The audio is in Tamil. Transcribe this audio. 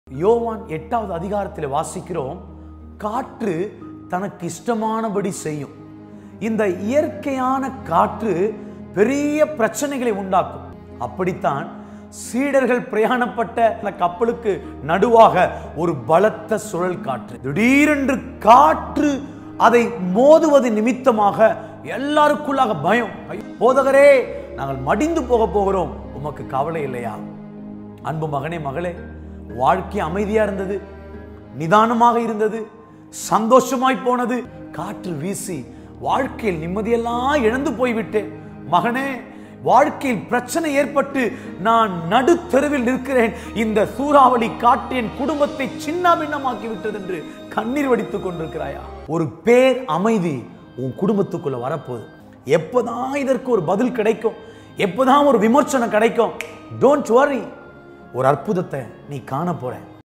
யோவான் எட்டாவது அதிகாரத்தில் வாசிக்கிறோம் காற்று தனக்கு இஷ்டமானபடி செய்யும் இந்த இயற்கையான காற்று பெரிய பிரச்சனைகளை உண்டாக்கும் அப்படித்தான் சீடர்கள் பிரயாணப்பட்ட அந்த கப்பலுக்கு நடுவாக ஒரு பலத்த சுழல் காற்று திடீரென்று காற்று அதை மோதுவது நிமித்தமாக எல்லாருக்குள்ளாக பயம் ஐயோ, போதகரே நாங்கள் மடிந்து போக போகிறோம் உமக்கு கவலை இல்லையா அன்பு மகனே மகளே வாழ்க்கை அமைதியா இருந்தது நிதானமாக இருந்தது சந்தோஷமாய் போனது காற்று வீசி வாழ்க்கையில் நிம்மதியெல்லாம் இழந்து போய்விட்டேன் மகனே வாழ்க்கையில் பிரச்சனை ஏற்பட்டு நான் நடுத்தெருவில் நிற்கிறேன் இந்த சூறாவளி காற்று என் குடும்பத்தை சின்ன பின்னமாக்கி விட்டது என்று கண்ணீர் வடித்துக் கொண்டிருக்கிறாயா ஒரு பேர் அமைதி உன் குடும்பத்துக்குள்ள வரப்போகுது எப்போதான் இதற்கு ஒரு பதில் கிடைக்கும் எப்போதான் ஒரு விமர்சனம் கிடைக்கும் டோன்ட் வரி ஒரு அற்புதத்தை நீ காண போற